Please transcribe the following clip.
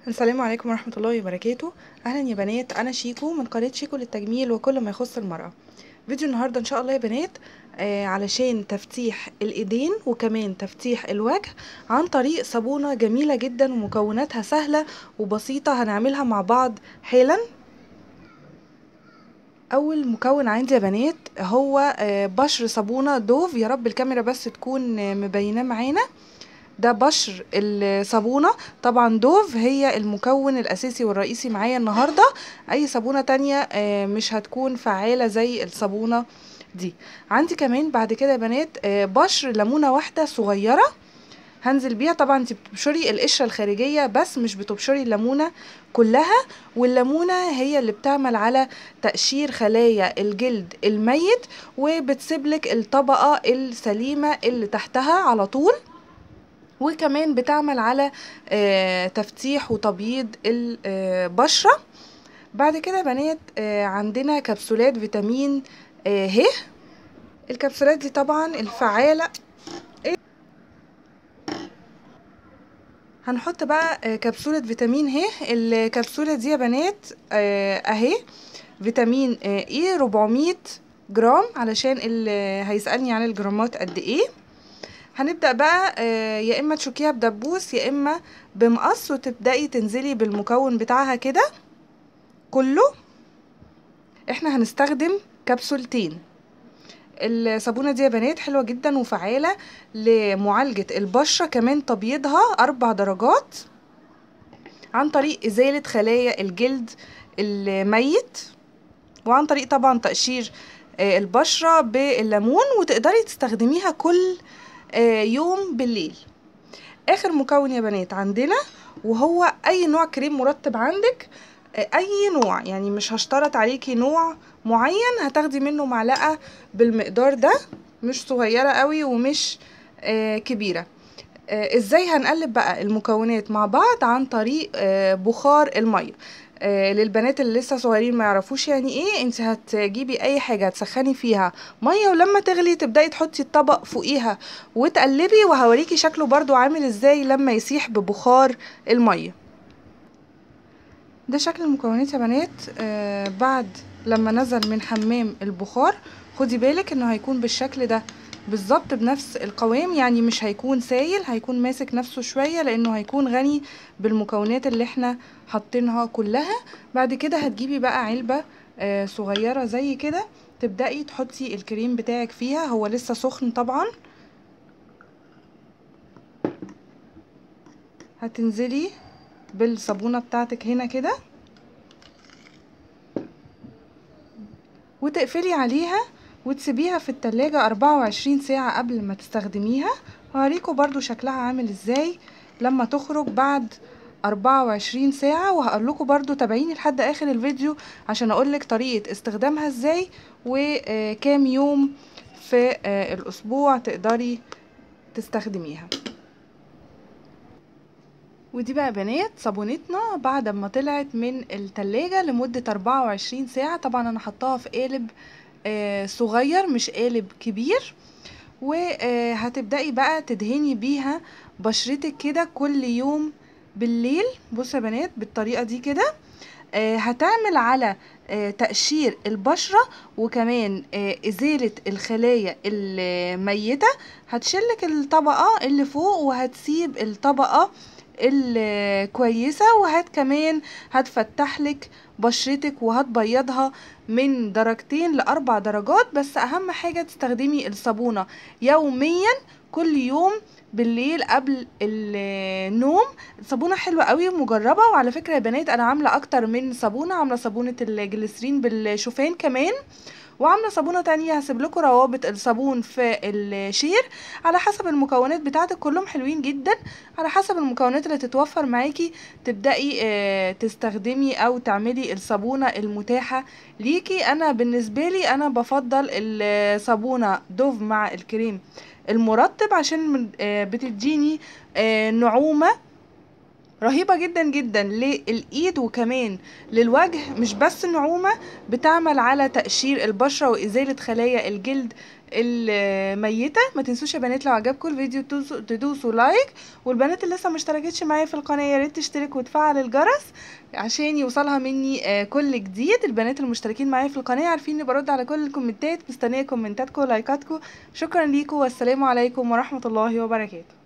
السلام عليكم ورحمة الله وبركاته أهلا يا بنات أنا شيكو من قناة شيكو للتجميل وكل ما يخص المرأة فيديو النهاردة إن شاء الله يا بنات آه علشان تفتيح الإيدين وكمان تفتيح الوجه عن طريق صابونة جميلة جدا ومكوناتها سهلة وبسيطة هنعملها مع بعض حالا اول مكون عندي يا بنات هو آه، بشر صابونه دوف يا رب الكاميرا بس تكون آه، مبيناه معانا ده بشر الصابونه طبعا دوف هي المكون الاساسي والرئيسي معايا النهارده اي صابونه تانية آه، مش هتكون فعاله زي الصابونه دي عندي كمان بعد كده يا بنات آه، بشر ليمونه واحده صغيره هنزل بيها طبعا انت بتبشري القشره الخارجيه بس مش بتبشري الليمونه كلها والليمونه هي اللي بتعمل على تقشير خلايا الجلد الميت وبتسيبلك الطبقه السليمه اللي تحتها على طول وكمان بتعمل على آه، تفتيح وتبييض البشره بعد كده يا بنات آه، عندنا كبسولات فيتامين آه، ه الكبسولات دي طبعا الفعاله هنحط بقى آه، كبسولة فيتامين ه الكبسولة دي يا بنات آه، اهي فيتامين آه، اي 400 جرام علشان اللي هيسألني عن الجرامات قد ايه هنبدأ بقى آه، يا اما تشوكيها بدبوس يا اما بمقص وتبدأي تنزلي بالمكون بتاعها كده كله احنا هنستخدم كبسولتين الصابونة دي يا بنات حلوة جدا وفعالة لمعالجة البشرة كمان تبييضها أربع درجات عن طريق إزالة خلايا الجلد الميت وعن طريق طبعا تقشير آه، البشرة بالليمون وتقدري تستخدميها كل آه، يوم بالليل آخر مكون يا بنات عندنا وهو أي نوع كريم مرطب عندك آه، أي نوع يعني مش هشترط عليكي نوع معين هتاخدي منه معلقة بالمقدار ده مش صغيرة قوي ومش آه كبيرة آه ازاي هنقلب بقى المكونات مع بعض عن طريق آه بخار المية آه للبنات اللي لسه صغيرين ما يعرفوش يعني ايه انت هتجيبي اي حاجة تسخني فيها مية ولما تغلي تبدأي تحطي الطبق فوقيها وتقلبي وهوريكي شكله برضو عامل ازاي لما يسيح ببخار المية ده شكل المكونات يا بنات آه بعد لما نزل من حمام البخار خدي بالك انه هيكون بالشكل ده بالظبط بنفس القوام يعني مش هيكون سايل هيكون ماسك نفسه شوية لانه هيكون غني بالمكونات اللي احنا حاطينها كلها بعد كده هتجيبي بقى علبة آه صغيرة زي كده تبدأي تحطي الكريم بتاعك فيها هو لسه سخن طبعا هتنزلي بالصابونة بتاعتك هنا كده وتقفلي عليها وتسيبيها في التلاجة أربعة وعشرين ساعة قبل ما تستخدميها هوريكم برضو شكلها عامل ازاي لما تخرج بعد أربعة وعشرين ساعة وهقولكوا برضو تابعيني لحد آخر الفيديو عشان أقولك طريقة استخدامها ازاي وكام يوم في آه، الأسبوع تقدري تستخدميها ودي بقى بنات صابونتنا بعد ما طلعت من التلاجة لمدة 24 ساعة طبعا انا حطاها في قالب آه، صغير مش قالب كبير وهتبدأي بقى تدهني بيها بشرتك كده كل يوم بالليل بصوا يا بنات بالطريقة دي كده آه، هتعمل على آه، تقشير البشرة وكمان آه، إزالة الخلايا الميتة هتشلك الطبقة اللي فوق وهتسيب الطبقة الكويسة وهت كمان هتفتح لك بشرتك وهتبيضها من درجتين لأربع درجات بس أهم حاجة تستخدمي الصابونة يوميا كل يوم بالليل قبل النوم صابونة حلوة قوي مجربة وعلى فكرة يا بنات أنا عاملة أكتر من صابونة عاملة صابونة الجليسرين بالشوفان كمان وعامله صابونه تانية هسيب لكم روابط الصابون في الشير على حسب المكونات بتاعتك كلهم حلوين جدا على حسب المكونات اللي تتوفر معاكي تبدأي آه، تستخدمي او تعملي الصابونة المتاحة ليكي انا بالنسبة لي انا بفضل الصابونة دوف مع الكريم المرطب عشان من- آه، بتديني آه، نعومة رهيبة جدا جدا للإيد وكمان للوجه مش بس نعومة بتعمل على تقشير البشرة وإزالة خلايا الجلد الميتة ما تنسوش يا بنات لو عجبكم الفيديو تدوسوا, تدوسوا لايك والبنات اللي لسه ما اشتركتش معايا في القناة يا ريت تشترك وتفعل الجرس عشان يوصلها مني آه، كل جديد البنات المشتركين معايا في القناة عارفين اني برد على كل الكومنتات مستنية كومنتاتكم ولايكاتكم شكرا ليكم والسلام عليكم ورحمة الله وبركاته